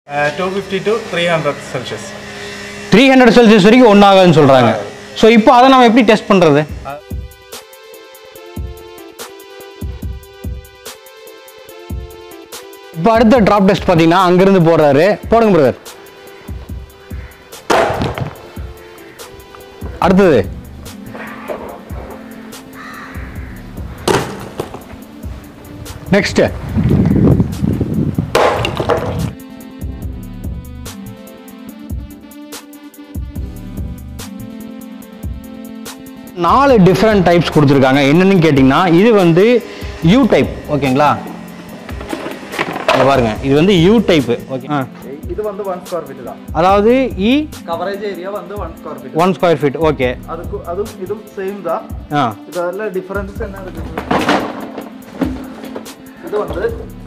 Two fifty to three hundred Celsius three hundred Celsius வரைக்கும் ஒன்றாகுதுன்னு சொல்கிறாங்க ஸோ இப்போ அதை நம்ம எப்படி டெஸ்ட் பண்ணுறது இப்போ அடுத்த ட்ராப் டெஸ்ட் பார்த்தீங்கன்னா அங்கேருந்து போடுறாரு போடுங்க பிரதர் அடுத்தது நெக்ஸ்ட் நாலு டிஃப்ரெண்ட் டைப்ஸ் கொடுத்துருக்காங்க என்னன்னு கேட்டிங்கன்னா இது வந்து யூ டைப் ஓகேங்களா இங்க பாருங்க இது வந்து யூ டைப்பு ஓகே ஆ இது வந்து ஒன் ஸ்கொயர் ஃபீட் தான் அதாவது இ கவரேஜ் ஏரியா வந்து one square feet one square feet okay அதுக்கு அதுவும் இதுவும் சேம் தான் ஆ இதெல்லாம் டிஃபரன்ஸ் என்ன இருக்கு இது வந்து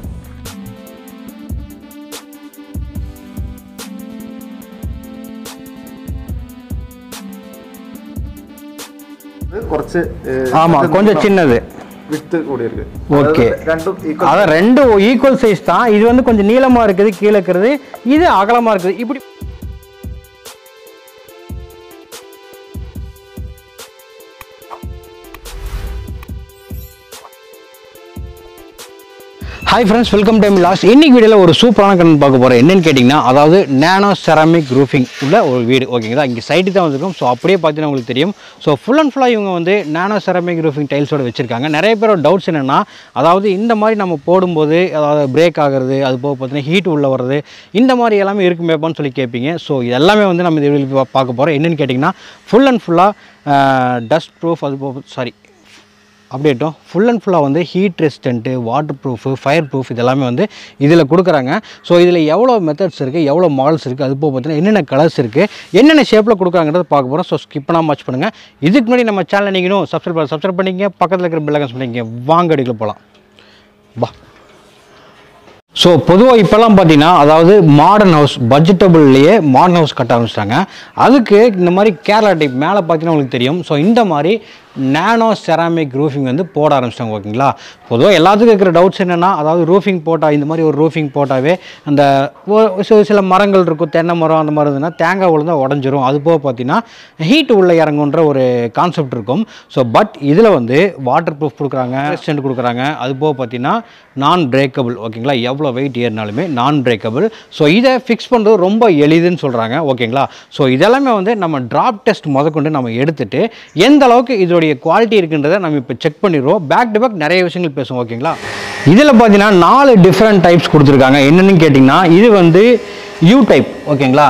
ഇത് കുറച്ച് ஆமாம் கொஞ்சம் சின்னது വിത്ത് കൂടി இருக்கு ஓகே அதாவது ரெண்டும் equal. அதான் ரெண்டும் ஈக்குவல் சைஸ் தான் இது வந்து கொஞ்சம் நீளமாக இருக்குது கீழே இருக்கிறது இது அகலமாக இருக்குது இப்படி hi friends welcome time last இன்னைக்கு வீடியோவில் ஒரு சூப்பரான கண்ணு பார்க்க போகிறோம் என்னன்னு கேட்டிங்கன்னா அதாவது நேனோ செராமிக் ரூஃபிங் உள்ள ஒரு வீடு ஓகேங்களா இங்கே சைட்டு தான் வந்திருக்கும் ஸோ அப்படியே பார்த்தீங்கன்னா உங்களுக்கு தெரியும் ஸோ ஃபுல் அண்ட் ஃபுல்லாக இவங்க வந்து நேனோ செராமிக் ரூஃபிங் டைல்ஸோட வச்சிருக்காங்க நிறைய பேரோட டவுட்ஸ் என்னென்னா அதாவது இந்த மாதிரி நம்ம போடும்போது அதாவது பிரேக் ஆகிறது அது போக பார்த்தீங்கன்னா ஹீட் உள்ள வர்றது இந்த மாதிரி எல்லாமே இருக்குமேப்பான்னு சொல்லி கேட்பீங்க ஸோ இது எல்லாமே வந்து நம்ம இந்த வீடியோவில் பார்க்க போகிறோம் என்னன்னு கேட்டிங்கன்னா ஃபுல் அண்ட் ஃபுல்லாக டஸ்ட் ப்ரூஃப் அது போக சாரி அப்படியேட்டும் ஃபுல் அண்ட் ஃபுல்லாக வந்து heat resistant waterproof fireproof இதெல்லாமே வந்து இதில் கொடுக்குறாங்க ஸோ இதில் எவ்வளோ மெத்தட்ஸ் இருக்குது எவ்வளோ மாடல்ஸ் இருக்குது அது போக பார்த்தீங்கன்னா என்னென்ன கலர்ஸ் இருக்குது என்னென்ன ஷேப்பில் கொடுக்குறாங்கிறத பார்க்க போகிறோம் ஸோ ஸ்கிப் பண்ணாமல் வாட்ச் பண்ணுங்கள் இதுக்கு முன்னாடி நம்ம சேனல் நீங்களும் சப்ஸ்கிரைப் பண்ண சப்ஸ்கிரைப் பண்ணிங்க பக்கத்தில் இருக்கிற பெல்லகன்ஸ் பண்ணிங்க வாங்க அடிக்கல போகலாம் வா ஸோ பொதுவாக இப்போல்லாம் பார்த்தீங்கன்னா அதாவது மாடர்ன் ஹவுஸ் பட்ஜெட்டபுள்லேயே மாடர்ன் ஹவுஸ் கட்ட ஆரம்பிச்சிட்டாங்க அதுக்கு இந்த மாதிரி கேரளா டைப் மேலே பார்த்தீங்கன்னா உங்களுக்கு தெரியும் ஸோ இந்த மாதிரி நேனோ செராமிக் ரூஃபிங் வந்து போட ஆரம்பிச்சிட்டாங்க ஓகேங்களா பொதுவாக எல்லாத்துக்கும் இருக்கிற டவுட்ஸ் என்னென்னா அதாவது ரூஃபிங் போட்டால் இந்த மாதிரி ஒரு ரூஃபிங் போட்டாவே அந்த ஒரு சில சில மரங்கள் இருக்கும் தென்னை மரம் அந்த மாதிரி இருந்ததுன்னா தேங்காய் விழுந்தா உடஞ்சிரும் அது போக பார்த்தீங்கன்னா ஹீட் உள்ளே இறங்குன்ற ஒரு கான்செப்ட் இருக்கும் ஸோ பட் இதில் வந்து வாட்டர் ப்ரூஃப் கொடுக்குறாங்க ரெசிஸ்டன்ட் கொடுக்குறாங்க அது போக பார்த்தீங்கன்னா நான் பிரேக்கபிள் ஓகேங்களா எவ்வளோ வெயிட் ஏறினாலுமே நான் பிரேக்கபிள் ஸோ இதை ஃபிக்ஸ் பண்ணுறது ரொம்ப எளிதுன்னு சொல்கிறாங்க ஓகேங்களா ஸோ இதெல்லாமே வந்து நம்ம ட்ராப் டெஸ்ட் முதற்கொண்டு நம்ம எடுத்துட்டு எந்த அளவுக்கு இதோடைய குவாலிட்டி இருக்குன்றதை நம்ம இப்போ செக் பண்ணிடுவோம் பேக் டு பேக் நிறைய விஷயங்கள் பேசுவோம் ஓகேங்களா இதில் பார்த்தீங்கன்னா நாலு டிஃப்ரெண்ட் டைப்ஸ் கொடுத்துருக்காங்க என்னென்னு கேட்டிங்கன்னா இது வந்து யூ டைப் ஓகேங்களா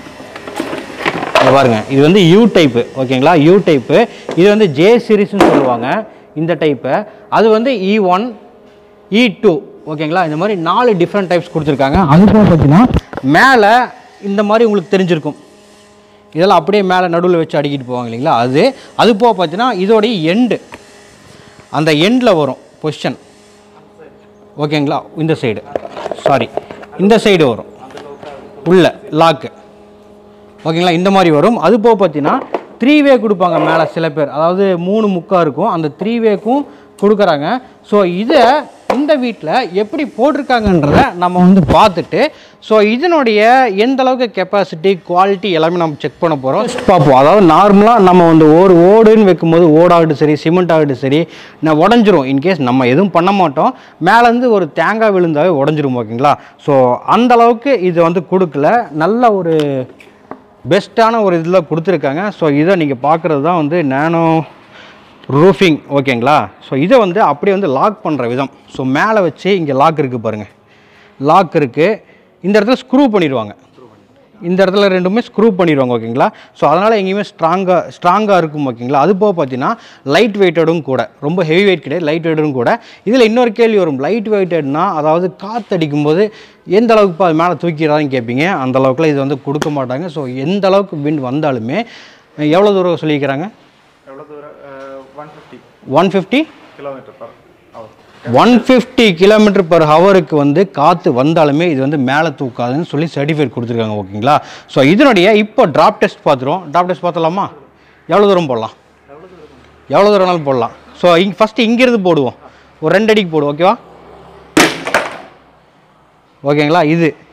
இங்க பாருங்க இது வந்து யூ டைப்பு ஓகேங்களா யூ டைப்பு இது வந்து ஜே சீரிஸ்னு சொல்லுவாங்க இந்த டைப்பை அது வந்து இ ஒன் இ டூ ஓகேங்களா இந்த மாதிரி நாலு டிஃப்ரெண்ட் டைப்ஸ் கொடுத்துருக்காங்க அது போக பார்த்தீங்கன்னா மேலே இந்த மாதிரி உங்களுக்கு தெரிஞ்சிருக்கும் இதெல்லாம் அப்படியே மேலே நடுவில் வச்சு அடிக்கிட்டு போவாங்க இல்லைங்களா அது அது போக பார்த்தீங்கன்னா இதோடைய எண்டு அந்த எண்டில் வரும் பொசிஷன் ஓகேங்களா இந்த சைடு சாரி இந்த சைடு வரும் உள்ள லாக்கு ஓகேங்களா இந்த மாதிரி வரும் அது போக பார்த்தீங்கன்னா த்ரீ வே கொடுப்பாங்க மேலே சில பேர் அதாவது மூணு முக்காக இருக்கும் அந்த த்ரீ வேக்கும் கொடுக்குறாங்க ஸோ இதை இந்த வீட்டில் எப்படி போட்டிருக்காங்கன்றத நம்ம வந்து பார்த்துட்டு ஸோ இதனுடைய எந்த அளவுக்கு கெப்பாசிட்டி குவாலிட்டி எல்லாமே நம்ம செக் பண்ண போகிறோம் பார்ப்போம் அதாவது நார்மலாக நம்ம வந்து ஒரு ஓடுன்னு வைக்கும்போது ஓடாகட்டும் சரி சிமெண்ட் ஆகட்டும் சரி நான் உடஞ்சிரும் இன்கேஸ் நம்ம எதுவும் பண்ண மாட்டோம் மேலேருந்து ஒரு தேங்காய் விழுந்தாவே உடஞ்சிரும் ஓகேங்களா ஸோ அந்த அளவுக்கு இது வந்து கொடுக்கல நல்ல ஒரு பெஸ்ட்டான ஒரு இதில் கொடுத்துருக்காங்க ஸோ இதை நீங்கள் பார்க்குறது தான் வந்து நேனோ ரூஃபிங் ஓகேங்களா ஸோ இதை வந்து அப்படியே வந்து லாக் பண்ணுற விதம் ஸோ மேலே வச்சு இங்கே லாக் இருக்குது பாருங்கள் லாக் இருக்குது இந்த இடத்துல ஸ்க்ரூ பண்ணிடுவாங்க இந்த இடத்துல ரெண்டுமே ஸ்க்ரூ பண்ணிடுவாங்க ஓகேங்களா ஸோ அதனால் எங்கேயுமே ஸ்ட்ராங்காக ஸ்ட்ராங்காக இருக்கும் ஓகேங்களா அது போக பார்த்தீங்கன்னா லைட் வெயிட்டடும் கூட ரொம்ப ஹெவி வெயிட் கிடையாது லைட் வெயிட்டடும் கூட இதில் இன்னொரு கேள்வி வரும் லைட் வெயிட்டட்னா அதாவது காற்று அடிக்கும்போது எந்த அளவுக்கு இப்போ அது மேலே தூக்கிடாதுன்னு கேட்பீங்க அந்த அளவுக்குலாம் இது வந்து கொடுக்க மாட்டாங்க ஸோ எந்த அளவுக்கு விண்ட் வந்தாலுமே எவ்வளோ தூரம் சொல்லிக்கிறாங்க எவ்வளோ தூரம் one fifty one fifty kilometre per hour one fifty kilometre per ஹவருக்கு வந்து காற்று வந்தாலுமே இது வந்து மேலே தூக்காதுன்னு சொல்லி சர்டிஃபிகேட் கொடுத்துருக்காங்க ஓகேங்களா ஸோ இதனுடைய இப்போ ட்ராப் டெஸ்ட் பார்த்துருவோம் ட்ராப் டெஸ்ட் பார்த்தலாமா எவ்வளோ தூரம் போடலாம் எவ்வளோ தூரம் வேணாலும் போடலாம் ஸோ இங்கே ஃபஸ்ட்டு இங்கேருந்து போடுவோம் ஒரு ரெண்டு அடிக்கு போடுவோம் ஓகேவா ஓகேங்களா இது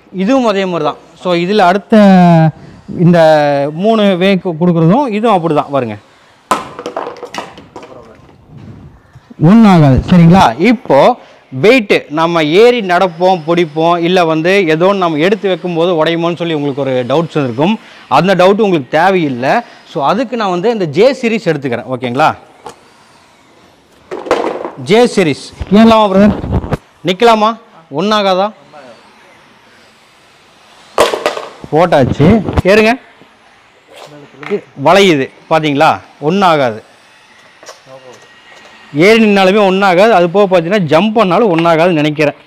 இதுவும் அதே மாதிரி தான் ஸோ இதில் அடுத்த இந்த மூணு வே கொடுக்குறதும் இதுவும் அப்படி தான் வருங்க ஒன்றும் ஆகாது சரிங்களா இப்போ வெயிட்டு நம்ம ஏறி நடப்போம் பிடிப்போம் இல்லை வந்து ஏதோ ஒன்று நம்ம எடுத்து வைக்கும்போது உடையுமோன்னு சொல்லி உங்களுக்கு ஒரு டவுட்ஸ் இருக்கும் அந்த டவுட் உங்களுக்கு தேவையில்லை ஸோ அதுக்கு நான் வந்து இந்த ஜே சீரிஸ் எடுத்துக்கிறேன் ஓகேங்களா ஜே சீரிஸ் ஏன்லாமா பிரதர் நிற்கலாமா ஒன்றாகாதா போட்டாச்சு ஏறுங்க இ- வளையுது பார்த்தீங்களா ஒன்றாகாது ஏறி நின்னாலுமே ஒன்றாகாது அது போக பார்த்தீங்கன்னா ஜம்ப் பண்ணாலும் ஒன்றாகாதுன்னு நினைக்கிறேன்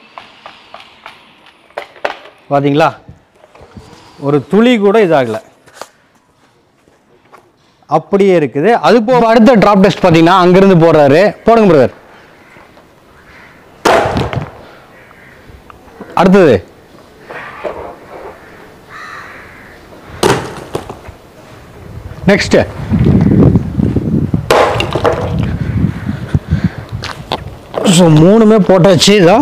பார்த்தீங்களா ஒரு துளி கூட இதாகலை அப்படியே இருக்குது அது போக அடுத்த ட்ராப் டெஸ்ட் பார்த்தீங்கன்னா அங்கேருந்து போடுறாரு போடுங்க பிரதர் அடுத்தது நெக்ஸ்ட் ஸோ மூணுமே போட்டாச்சு இதோ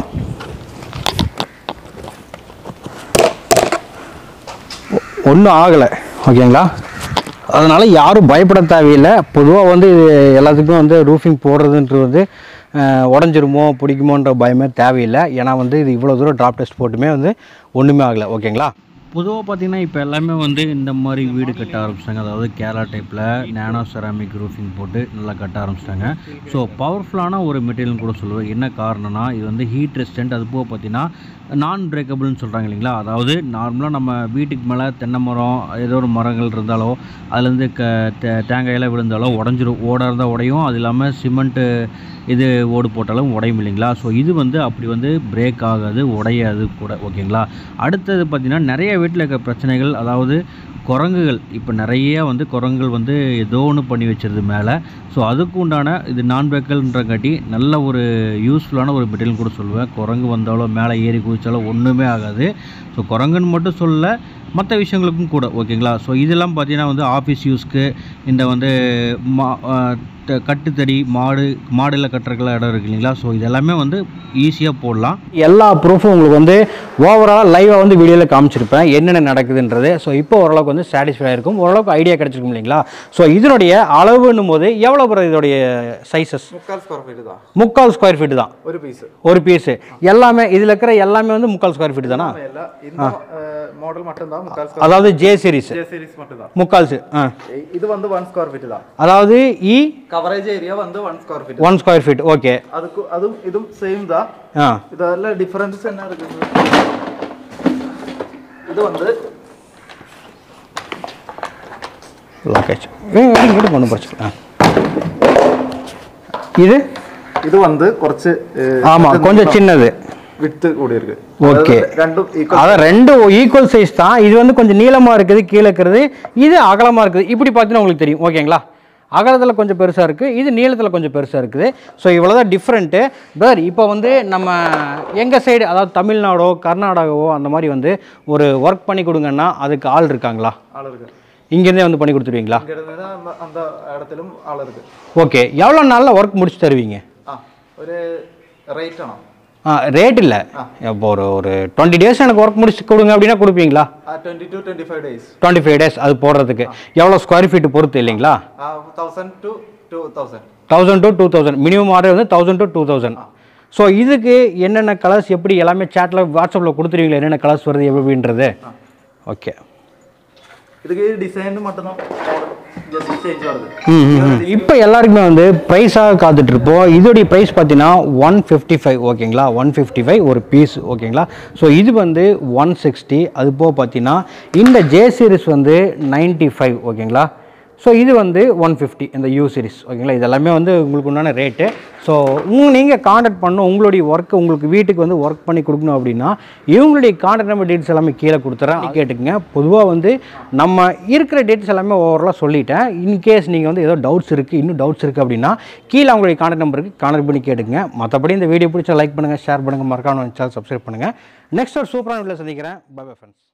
ஒன்றும் ஆகலை ஓகேங்களா அதனால் யாரும் பயப்பட தேவையில்லை பொதுவாக வந்து இது எல்லாத்துக்கும் வந்து ரூஃபிங் போடுறதுன்றது வந்து அஹ், உடஞ்சிருமோ பிடிக்குமோன்ற பயமே தேவையில்லை ஏன்னா வந்து இது இவ்வளோ தூரம் ட்ராப் டெஸ்ட் போட்டுமே வந்து ஒன்றுமே ஆகலை ஓகேங்களா பொதுவாக பார்த்தீங்கன்னா இப்போ எல்லாமே வந்து இந்த மாதிரி வீடு கட்ட ஆரம்பிச்சிட்டாங்க அதாவது கேரளா டைப்பில் நேனோ செராமிக் ரூஃபிங் போட்டு நல்லா கட்ட ஆரம்பிச்சிட்டாங்க ஸோ பவர்ஃபுல்லான ஒரு மெட்டீரியல் கூட சொல்லுவேன் என்ன காரணம்னா இது வந்து ஹீட் ரெசிஸ்டன்ட் அது போக பார்த்தீங்கன்னா நான் பிரேக்கபிள்னு சொல்கிறாங்க இல்லைங்களா அதாவது நார்மலாக நம்ம வீட்டுக்கு மேலே தென்னை மரம் ஏதோ ஒரு மரங்கள் இருந்தாலோ அதுலேருந்து க தே- தேங்காயெல்லாம் விழுந்தாலோ உடஞ்சிரும் ஓடாக இருந்தால் உடையும் அது இல்லாமல் சிமெண்ட்டு இது ஓடு போட்டாலும் உடையும் இல்லைங்களா ஸோ இது வந்து அப்படி வந்து பிரேக் ஆகாது உடையாது கூட ஓகேங்களா அடுத்தது பார்த்திங்கன்னா நிறைய வீட்டில் இருக்க பிரச்சனைகள் அதாவது குரங்குகள் இப்போ நிறைய வந்து குரங்குகள் வந்து ஏதோ ஒன்று பண்ணி வச்சிருது மேலே ஸோ அதுக்கு உண்டான இது நான் பேக்கல்ன்றங்காட்டி நல்ல ஒரு யூஸ்ஃபுல்லான ஒரு மெட்டீரியல் கூட சொல்லுவேன் குரங்கு வந்தாலும் மேலே ஏறி குதிச்சாலும் ஒன்றுமே ஆகாது ஸோ குரங்குன்னு மட்டும் சொல்ல மற்ற விஷயங்களுக்கும் கூட ஓகேங்களா ஸோ இதெல்லாம் பார்த்தீங்கன்னா வந்து ஆஃபீஸ் யூஸ்க்கு இந்த வந்து மா அஹ் த- கட்டுத்தடி மாடு மாடில் கட்டுறதுக்குலாம் இடம் இருக்கு இல்லைங்களா ஸோ இதெல்லாமே வந்து ஈஸியாக போடலாம் எல்லா ப்ரூஃபும் உங்களுக்கு வந்து ஓவரால் லைவாக வந்து வீடியோவில் காமிச்சிருப்பேன் என்னென்ன நடக்குதுன்றது ஸோ இப்போ ஓரளவுக்கு வந்து சாட்டிஸ்ஃபை இருக்கும் ஓரளவுக்கு ஐடியா கிடச்சிருக்கும் இல்லைங்களா ஸோ இதனுடைய அளவுன்னும் போது எவ்வளோ பிறகு இதோடைய சைஸஸ் முக்கால் ஸ்கொயர் ஃபீட் தான் முக்கால் ஸ்கொயர் ஃபீட் தான் ஒரு பீஸ் ஒரு பீஸு எல்லாமே இதில் இருக்கிற எல்லாமே வந்து முக்கால் ஸ்கொயர் ஃபீட் தானா எல்லாம் இந்த மாடல் மட்டும்தான் முக்கால் ஸ்கொயர் அதாவது ஜே சீரிஸ் ஜே சீரிஸ் மட்டும்தான் முக்கால்ஸு ஆ இது வந்து ஒன் ஸ்கொயர் ஃபீட் தான் அதாவது இ கவரேஜ் ஏரியா வந்து one square feet one square feet okay அதுக்கு அதுவும் இதுவும் சேம் தான் ஆ இதெல்லாம் டிஃபரன்ஸ் என்ன இருக்குது இது வந்து லாக்கேஜ் இங்கிட்டு ஒன்றும் பிரச்சனை ஆ. இது ഇത് വന്ന് കുറച്ച് ஆமாம் கொஞ்சம் சின்னது വിട്ട് കൂടി இருக்கு ஓகே அதாவது ரெண்டும் equal. அதான் ரெண்டும் ஈக்குவல் சைஸ் தான் இது வந்து கொஞ்சம் நீளமாக இருக்குது கீழே இருக்கிறது இது அகலமாக இருக்குது இப்படி பார்த்தீங்கன்னா உங்களுக்கு தெரியும் ஓகேங்களா அகலத்தில் கொஞ்சம் பெருசாக இருக்குது இது நீளத்தில் கொஞ்சம் பெருசாக இருக்குது ஸோ இவ்வளோ தான் டிஃப்ரெண்ட்டு பிரதர் இப்போ வந்து நம்ம எங்கள் சைடு அதாவது தமிழ்நாடோ கர்நாடகாவோ அந்த மாதிரி வந்து ஒரு ஒர்க் பண்ணி கொடுங்கன்னா அதுக்கு ஆள் இருக்காங்களா ஆள் இருக்கு இங்கேருந்தே வந்து பண்ணி கொடுத்துருவீங்களா இங்க இருந்து அந்த- அந்த இடத்திலும் ஆள் இருக்கு ஓகே எவ்வளோ நாளில் ஒர்க் முடிச்சு தருவீங்க ആ ഒരു റേറ്റ് ആണോ ஆ ரேட் இல்லை இப்போ ஒரு ஒரு டுவெண்ட்டி டேஸ் எனக்கு ஒர்க் முடிச்சு கொடுங்க அப்படின்னா கொடுப்பீங்களா ആ twenty two twenty five days twenty five days அது போடுறதுக்கு எவ்வளோ ஸ்கொயர் ஃபீட் பொறுத்து இல்லைங்களா thousand to two thousand thousand to two thousand minimum order வந்து thousand to two thousand so இதுக்கு என்னென்ன கலர்ஸ் எப்படி எல்லாமே சேட்டில் வாட்ஸ்அப்பில் கொடுத்துருவீங்களா என்னென்ன கலர்ஸ் வருது எப்படின்றது ஓகே இதுக்கு டிசைன் மட்டும்தான் ஜஸ்ட் சேஞ்ச் வருது இப்போ எல்லாருக்குமே வந்து ப்ரைஸாக காத்துட்டு இருப்போம் இதோடைய ப்ரைஸ் பார்த்தீங்கன்னா ஒன் ஃபிஃப்டி ஃபைவ் ஓகேங்களா ஒன் ஃபிஃப்டி ஃபைவ் ஒரு பீஸ் ஓகேங்களா ஸோ இது வந்து ஒன் சிக்ஸ்டி அது போக பார்த்தீங்கன்னா இந்த ஜே சீரிஸ் வந்து நைன்ட்டி ஃபைவ் ஓகேங்களா ஸோ இது வந்து ஒன் ஃபிஃப்டி இந்த யூ சீரிஸ் ஓகேங்களா இது எல்லாமே வந்து உங்களுக்கு உண்டான ரேட்டு ஸோ உங்க நீங்கள் காண்டாக்ட் பண்ணணும் உங்களுடைய ஒர்க்கு உங்களுக்கு வீட்டுக்கு வந்து ஒர்க் பண்ணி கொடுக்கணும் அப்படின்னா இவங்களுடைய காண்டாக்ட் நம்பர் டீட்டெயில்ஸ் எல்லாமே கீழே கொடுத்துறேன் கேட்டுக்கங்க பொதுவாக வந்து நம்ம இருக்கிற டேட்ஸ் எல்லாமே ஓவராலாக சொல்லிட்டேன் இன்கேஸ் நீங்கள் வந்து ஏதோ டவுட்ஸ் இருக்குது இன்னும் டவுட்ஸ் இருக்குது அப்படின்னா கீழே அவங்களுடைய காண்டாக்ட் நம்பருக்கு காண்டாக்ட் பண்ணி கேட்டுங்க மற்றபடி இந்த வீடியோ பிடிச்சா லைக் பண்ணுங்கள் ஷேர் பண்ணுங்கள் மறக்காம சேனல் சப்ஸ்கிரைப் பண்ணுங்கள் நெக்ஸ்ட் ஒரு சூப்பரான வீடியோ சந்திக்கிறேன் பை பை ஃப்ரெண்ட்ஸ்